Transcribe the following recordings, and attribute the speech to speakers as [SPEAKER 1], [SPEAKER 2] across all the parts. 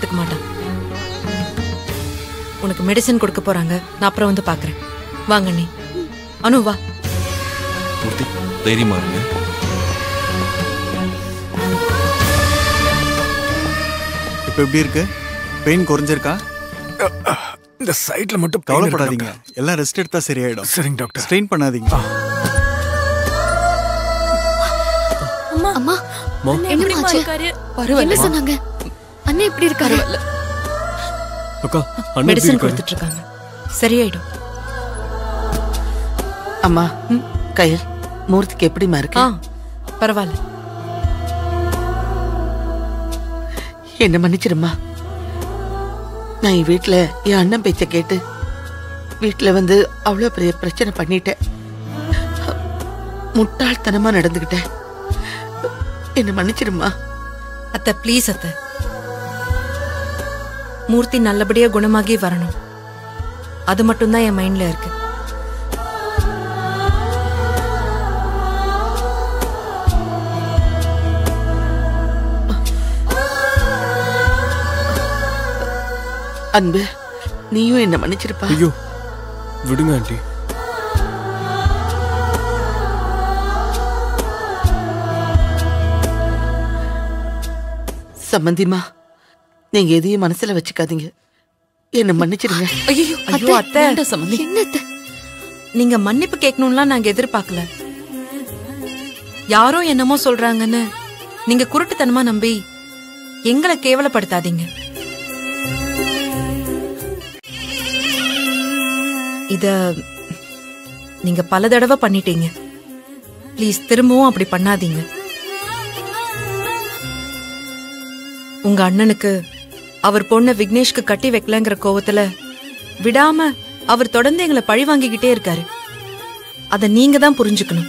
[SPEAKER 1] எடுத்துக்க மாட்டான் உனக்கு மெடிசன் கொடுக்க போறாங்க நான் அப்புறம் வந்து பாக்குறேன் வாங்க நீ அனு வா
[SPEAKER 2] மூர்த்தி தைரியமா இருங்க
[SPEAKER 3] இப்போ எப்படி இருக்கு பெயின் குறைஞ்சிருக்கா
[SPEAKER 4] இந்த சைட்ல மட்டும் pain இருக்கு
[SPEAKER 3] கவலைப்படாதீங்க எல்லாம் ரெஸ்ட் எடுத்தா சரியாயிடும்
[SPEAKER 4] டாக்டர். சரிங்க டாக்டர்
[SPEAKER 3] ஸ்ட்ரெயின் பண்ணாதீங்க
[SPEAKER 5] அம்மா என்ன ஆச்சு என்ன சொன்னாங்க அண்ணன் எப்படி இருக்காரு
[SPEAKER 6] அக்கா அண்ணன் எப்படி
[SPEAKER 1] மெடிசன்
[SPEAKER 6] இருக்காரு
[SPEAKER 1] கொடுத்துட்டு இருக்காங்க சரியாயிடும்
[SPEAKER 7] அம்மா கயல் மூர்த்திக்கு எப்படிம்மா
[SPEAKER 1] ஆ
[SPEAKER 7] இருக்கு
[SPEAKER 1] பரவாயில்ல
[SPEAKER 7] என்ன மன்னிச்சிருமா நான் என் வீட்டுல என் அண்ணன் பேச்ச கேட்டு வீட்டுல வந்து அவ்வளவு பெரிய பிரச்சனை பண்ணிட்டேன் முட்டாள்தனமா நடந்துகிட்டேன் என்ன மன்னிச்சிருமா
[SPEAKER 1] அத்தை ப்ளீஸ் அத்தை மூர்த்தி நல்லபடியா குணமாகி வரணும் அது மட்டும்தான் என் மைண்ட்ல இருக்கு
[SPEAKER 7] அன்பு நீயும் என்ன மன்னிச்சிருப்பா
[SPEAKER 6] ஐயோ விடுங்க ஆண்டி
[SPEAKER 7] சம்மந்திமா நீங்க எதையும் மனசுல வச்சுக்காதீங்க என்ன மன்னிச்சிருங்க
[SPEAKER 1] ஐயோ ஐயோ அத்தை
[SPEAKER 5] என்னத்த
[SPEAKER 1] நீங்க மன்னிப்பு கேட்கணும்லாம் நாங்க எதிர்பார்க்கல யாரோ என்னமோ சொல்றாங்கன்னு நீங்க குருட்டுத்தனமா நம்பி எங்களை கேவலப்படுத்தாதீங்க இத நீங்க பல தடவை பண்ணிட்டீங்க ப்ளீஸ் திரும்பவும் அப்படி பண்ணாதீங்க உங்க அண்ணனுக்கு அவர் பொண்ண விக்னேஷ்க்கு கட்டி வைக்கலங்கிற கோவத்துல விடாம அவர் தொடர்ந்து எங்களை பழி வாங்கிக்கிட்டே இருக்காரு அத நீங்க தான் புரிஞ்சுக்கணும்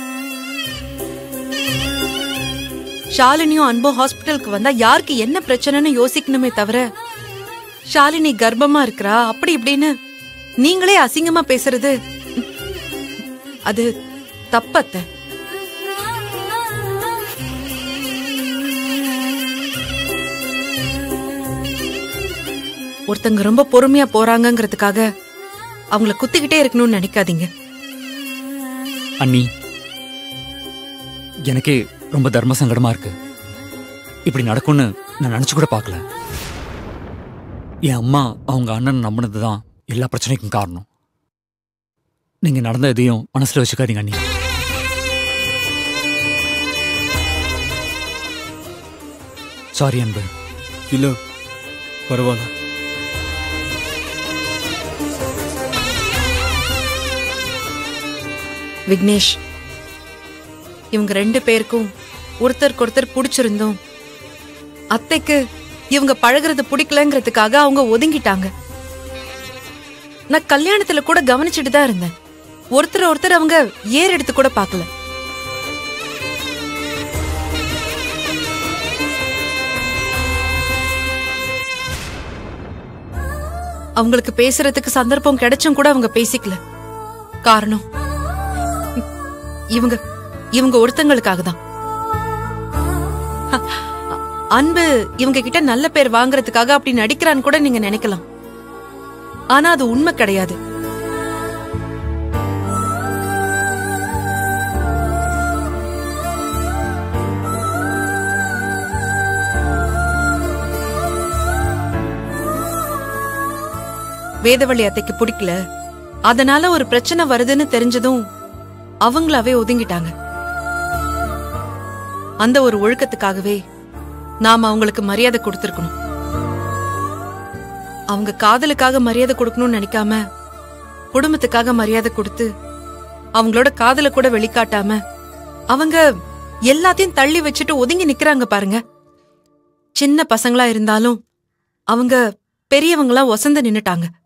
[SPEAKER 1] ஷாலினியும் அன்பும் ஹாஸ்பிட்டலுக்கு வந்தா யாருக்கு என்ன பிரச்சனைன்னு யோசிக்கணுமே தவிர ஷாலினி கர்ப்பமா இருக்கிறா அப்படி இப்படின்னு நீங்களே அசிங்கமா பேசுறது அது தப்பத்த ஒருத்தங்க ரொம்ப பொறுமையா போறாங்கங்கிறதுக்காக அவங்கள குத்திக்கிட்டே இருக்கணும்னு நினைக்காதீங்க
[SPEAKER 8] அண்ணி எனக்கே ரொம்ப தர்ம சங்கடமா இருக்கு இப்படி நடக்கும்னு நான் நினைச்சு கூட பார்க்கல என் அம்மா அவங்க அண்ணன் நம்பினது தான் எல்லா பிரச்சனைக்கும் காரணம் நீங்க நடந்த எதையும் மனசுல வச்சுக்காதீங்க அண்ணி சாரி அன்பு
[SPEAKER 6] இல்ல பரவாயில்ல
[SPEAKER 1] விக்னேஷ் இவங்க ரெண்டு பேருக்கும் ஒருத்தருக்கு ஒருத்தர் பிடிச்சிருந்தோம் அத்தைக்கு இவங்க பழகுறது பிடிக்கலங்கிறதுக்காக அவங்க ஒதுங்கிட்டாங்க நான் கல்யாணத்துல கூட கவனிச்சுட்டு தான் இருந்தேன் ஒருத்தர் ஒருத்தர் அவங்க ஏர் எடுத்து கூட பார்க்கல அவங்களுக்கு பேசுறதுக்கு சந்தர்ப்பம் கிடைச்சும் கூட அவங்க பேசிக்கல காரணம் இவங்க இவங்க ஒருத்தங்களுக்காக தான் அன்பு இவங்க கிட்ட நல்ல பேர் வாங்குறதுக்காக அப்படி நடிக்கிறான்னு கூட நீங்க நினைக்கலாம் ஆனா அது உண்மை கிடையாது வேதவழி அத்தைக்கு பிடிக்கல அதனால ஒரு பிரச்சனை வருதுன்னு தெரிஞ்சதும் அவங்களாவே ஒதுங்கிட்டாங்க அந்த ஒரு ஒழுக்கத்துக்காகவே நாம அவங்களுக்கு மரியாதை கொடுத்திருக்கணும் அவங்க காதலுக்காக மரியாதை கொடுக்கணும்னு நினைக்காம குடும்பத்துக்காக மரியாதை கொடுத்து அவங்களோட காதல கூட வெளிக்காட்டாம அவங்க எல்லாத்தையும் தள்ளி வச்சுட்டு ஒதுங்கி நிக்கிறாங்க பாருங்க சின்ன பசங்களா இருந்தாலும் அவங்க பெரியவங்களா ஒசந்து நின்னுட்டாங்க